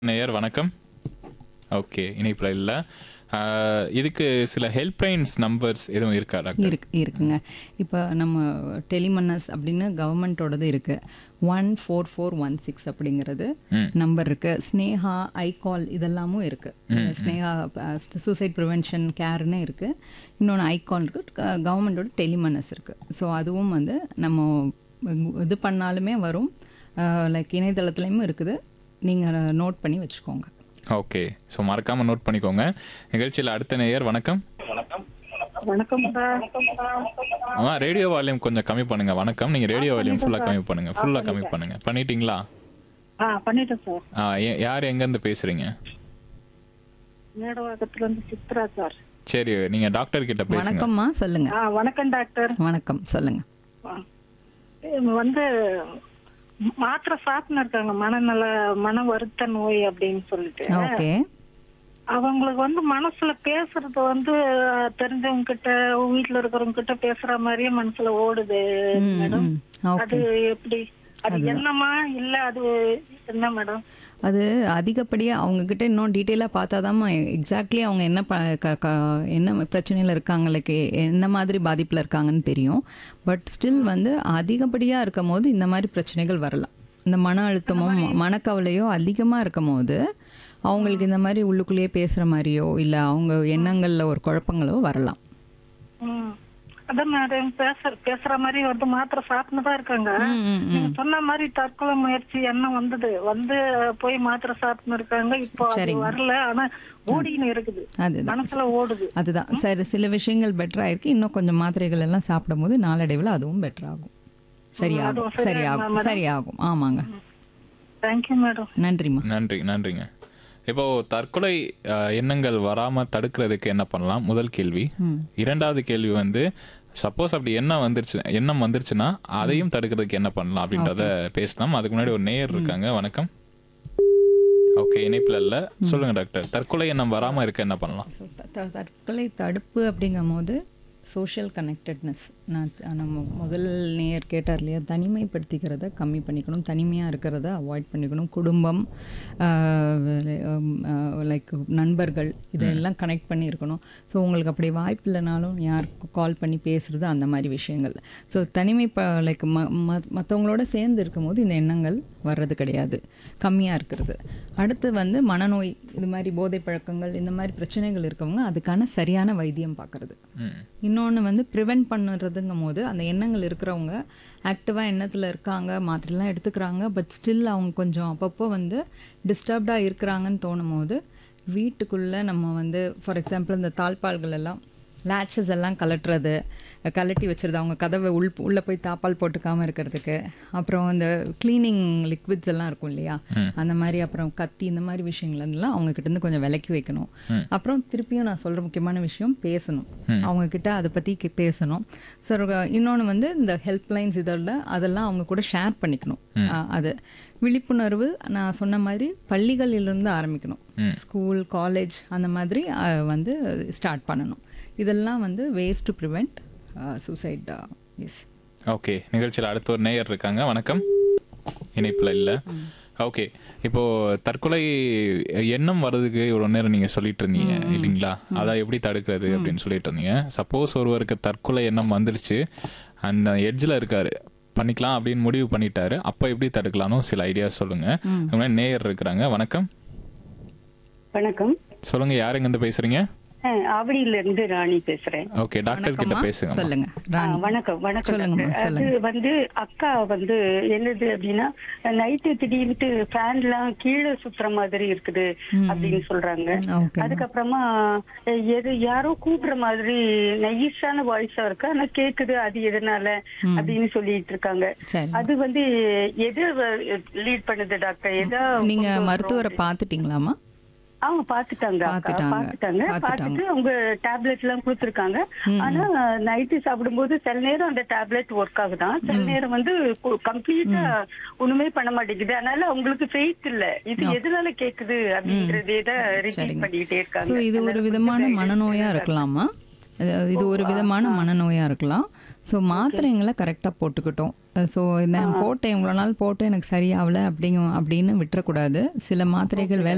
நேயர் வணக்கம் ஓகே இணைப்பில் இல்லை இதுக்கு சில ஹெல்ப்லைன்ஸ் நம்பர்ஸ் எதுவும் இருக்கா டாக்டர் இருக்கு இருக்குங்க இப்போ நம்ம டெலிமன்னஸ் அப்படின்னு கவர்மெண்ட்டோடது இருக்கு one four four one six அப்படிங்கிறது நம்பர் இருக்கு ஸ்னேஹா ஐகால் இதெல்லாமும் இருக்கு ஸ்னேஹா சூசைட் ப்ரிவென்ஷன் கேர்னு இருக்கு இன்னொன்று ஐகால் இருக்கு கவர்மெண்ட்டோட டெலிமன்னஸ் இருக்கு ஸோ அதுவும் வந்து நம்ம இது பண்ணாலுமே வரும் லைக் இணையதளத்துலேயும் இருக்குது நீங்கள் நோட் பண்ணி வச்சுக்கோங்க ஓகே ஸோ மறக்காம நோட் பண்ணிக்கோங்க நிகழ்ச்சியில் அடுத்த நேயர் வணக்கம் வணக்கம் சார் ஆ ரேடியோ வால்யூம் கொஞ்சம் கம்மி பண்ணுங்க வணக்கம் நீங்க ரேடியோ வால்யூம் ஃபுல்லாக கம்மி பண்ணுங்க ஃபுல்லாக கம்மி பண்ணுங்க பண்ணிட்டீங்களா ஆ பண்ணிட்டேன் சார் ஆ, யா- யார் எங்கேருந்து பேசுறீங்க மேடவாக்கத்துல இருந்து சித்ரா சார் சரி நீங்க டாக்டர் கிட்ட பேசுங்க வணக்கம்மா சொல்லுங்க ஆ வணக்கம் டாக்டர் வணக்கம் சொல்லுங்க ஆ. இவங்க வந்து மாத்திரை சாப்பிட்டு இருக்காங்க மனநல மன வருத்த நோய் அப்படின்னு சொல்லிட்டு ஓகே அவங்களுக்கு வந்து மனசுல பேசுறது வந்து தெரிஞ்சவங்க கிட்ட வீட்டுல இருக்கிறவங்க கிட்ட பேசுற மாதிரியே மனசுல ஓடுது மேடம் ஓகே அது எப்படி அது என்னமா இல்ல அது என்ன மேடம் அது அதிகப்படியாக அவங்கக்கிட்ட இன்னும் டீட்டெயிலாக பார்த்தாதாம்மா எக்ஸாக்ட்லி அவங்க என்ன ப க- க- என்ன பிரச்சனையில் இருக்காங்க லைக் என்ன மாதிரி பாதிப்பில் இருக்காங்கன்னு தெரியும் பட் ஸ்டில் வந்து அதிகப்படியாக இருக்கும் போது இந்த மாதிரி பிரச்சனைகள் வரலாம் இந்த மன அழுத்தமும் மனக்கவலையோ அதிகமாக இருக்கும் போது அவங்களுக்கு இந்த மாதிரி உள்ளுக்குள்ளேயே பேசுகிற மாதிரியோ இல்லை அவங்க எண்ணங்களில் ஒரு குழப்பங்களோ வரலாம் ம். அதான் மேடம் பேச பேசுற மாதிரி வந்து மாத்திரை சாப்பிட்டு தான் இருக்காங்க ம், ம், ம். நீங்க சொன்ன மாதிரி தற்கொலை முயற்சி எண்ணம் வந்தது வந்து போய் மாத்திரை சாப்பிட்டு இருக்காங்க இப்போ அது வரல ஆனா ஓடின்னு இருக்குது அதுதான் மனசுல ஓடுது அதுதான் சரி சில விஷயங்கள் பெட்டர் ஆயிருக்கு இன்னும் கொஞ்சம் மாத்திரைகள் எல்லாம் சாப்பிடும்போது நாளடைவில் அதுவும் பெட்டர் ஆகும் சரியாகும் அதுவும் சரியாகும் சரியாகும் ஆமாங்க தேங்க்யூ மேடம் நன்றிம்மா நன்றி நன்றிங்க இப்போ தற்கொலை ஆ, எண்ணங்கள் வராம தடுக்கிறதுக்கு என்ன பண்ணலாம் முதல் கேள்வி இரண்டாவது கேள்வி வந்து சப்போஸ் அப்படி எண்ணம் வந்துருச்சு எண்ணம் வந்துருச்சுன்னா அதையும் தடுக்கிறதுக்கு என்ன பண்ணலாம் அப்படின்றத பேசலாம் அதுக்கு முன்னாடி ஒரு நேயர் இருக்காங்க வணக்கம் ஓகே இணைப்புல இல்ல சொல்லுங்க டாக்டர் தற்கொலை எண்ணம் வராம இருக்க என்ன பண்ணலாம் ஸோ தற்கொலை தடுப்பு அப்படிங்கும் போது சோஷியல் கனெக்டட்னஸ் நான் த- நம்ம முதல் நேயர் கேட்டார் இல்லையா தனிமைப்படுத்திக்கிறத கம்மி பண்ணிக்கணும் தனிமையாக இருக்கிறத அவாய்ட் பண்ணிக்கணும் குடும்பம் லைக் நண்பர்கள் இதெல்லாம் கனெக்ட் பண்ணி இருக்கணும் ஸோ உங்களுக்கு அப்படி வாய்ப்பு இல்லைனாலும் யாருக்கு கால் பண்ணி பேசுகிறது அந்த மாதிரி விஷயங்கள் ஸோ தனிமை ப லைக் ம மற்றவங்களோட சேர்ந்து இருக்கும்போது இந்த எண்ணங்கள் வர்றது கிடையாது கம்மியாக இருக்கிறது அடுத்து வந்து மனநோய் இது மாதிரி போதை பழக்கங்கள் இந்த மாதிரி பிரச்சனைகள் இருக்கவங்க அதுக்கான சரியான வைத்தியம் பார்க்கறது ம் இன்னொன்று வந்து ப்ரிவென்ட் பண்ணுறதுங்கும் போது அந்த எண்ணங்கள் இருக்கிறவங்க ஆக்டிவாக எண்ணத்தில் இருக்காங்க மாத்திரைலாம் எடுத்துக்கிறாங்க பட் ஸ்டில் அவங்க கொஞ்சம் அப்பப்போ வந்து டிஸ்டர்ப்டாக இருக்கிறாங்கன்னு தோணும் போது வீட்டுக்குள்ளே நம்ம வந்து ஃபார் எக்ஸாம்பிள் இந்த தாழ்பால்கள் எல்லாம் லேச்சஸ் எல்லாம் கலட்டுறது கலட்டி வச்சுருது அவங்க கதவை உள் உள்ளே போய் தாப்பால் போட்டுக்காமல் இருக்கிறதுக்கு அப்புறம் இந்த க்ளீனிங் லிக்விட்ஸ் எல்லாம் இருக்கும் இல்லையா அந்த மாதிரி அப்புறம் கத்தி இந்த மாதிரி விஷயங்கள் எல்லாம் அவங்க கிட்ட இருந்து கொஞ்சம் விலக்கி வைக்கணும் அப்புறம் திருப்பியும் நான் சொல்கிற முக்கியமான விஷயம் பேசணும் அவங்க கிட்ட அதை பற்றி பேசணும் ஸோ இன்னொன்று வந்து இந்த ஹெல்ப்லைன்ஸ் இதோட அதெல்லாம் அவங்க கூட ஷேர் பண்ணிக்கணும் அஹ் அது விழிப்புணர்வு நான் சொன்ன மாதிரி பள்ளிகளிலிருந்து ஆரம்பிக்கணும் ஸ்கூல் காலேஜ் அந்த மாதிரி அஹ், வந்து ஸ்டார்ட் பண்ணணும் இதெல்லாம் வந்து ways to prevent suicide yes okay நிகழ்ச்சியில் அடுத்த ஒரு நேயர் இருக்காங்க வணக்கம் இணைப்பில் இல்லை ஓகே இப்போ தற்கொலை எண்ணம் வர்றதுக்கு இவ்வளோ நேரம் நீங்கள் சொல்லிட்டு இருந்தீங்க இல்லைங்களா அதை எப்படி தடுக்கிறது அப்படின்னு சொல்லிட்டு இருந்தீங்க சப்போஸ் ஒருவருக்கு தற்கொலை எண்ணம் வந்துருச்சு அந்த எட்ஜில் இருக்காரு பண்ணிக்கலாம் அப்படின்னு முடிவு பண்ணிட்டாரு அப்போ எப்படி தடுக்கலாம்னு சில ஐடியா சொல்லுங்க உங்க நேயர் இருக்கிறாங்க வணக்கம் வணக்கம் சொல்லுங்க யார் எங்கேருந்து பேசுறீங்க அஹ், ஆவடியில இருந்து ராணி பேசுறேன் ஓகே டாக்டர் கிட்ட வணக்கம்மா பேசுங்க சொல்லுங்க அஹ், ராணி வணக்கம் வணக்கம் சொல்லுங்கம்மா, டாக்டர். அது சொல்லுங்க. வந்து அக்கா வந்து என்னது அப்படின்னா நைட்டு திடீர்னுட்டு ஃபேன் எல்லாம் கீழே சுத்துற மாதிரி இருக்குது அப்படின்னு சொல்றாங்க ஓகே அதுக்கப்புறமா அஹ், எது யாரோ கூப்பிடுற மாதிரி நைஸான வாய்ஸா இருக்கு ஆனா கேக்குது அது எதனால அப்படின்னு சொல்லிட்டு இருக்காங்க சரி அது வந்து எது லீட் பண்ணுது டாக்டர் எதா நீங்க கொண்டு வரும் மருத்துவரை பார்த்துட்டீங்களாமா அவங்க பாத்துட்டாங்க அக்கா பாத்துட்டாங்க. பாத்துட்டாங்க பாத்துட்டாங்க. பாத்துட்டு அவங்க டேப்லெட் எல்லாம் கொடுத்துருக்காங்க ஆனா நைட்டு சாப்பிடும்போது சில நேரம் அந்த டேப்லெட் ஒர்க் ஆகுதான் சில நேரம் வந்து கம்ப்ளீட்டா ஒண்ணுமே பண்ண மாட்டேங்குது அதனால அவங்களுக்கு ஃபெய்த் இல்ல இது எதனால கேக்குது அப்படிங்கறதே தான் ரிப்பீட் சரிங்க. பண்ணிக்கிட்டே ஸோ இருக்காங்க இது ஒரு விதமான மனநோயா இருக்கலாமா அது- இது ஒரு விதமான மனநோயா இருக்கலாம் ஸோ மாத்திரைங்களை கரெக்டாக போட்டுக்கிட்டோம் ஸோ நான் போட்டேன் இவ்வளோ நாள் போட்டு எனக்கு சரியாகல அப்படிங்க அப்படின்னு விட்டுறக்கூடாது சில மாத்திரைகள் வேலை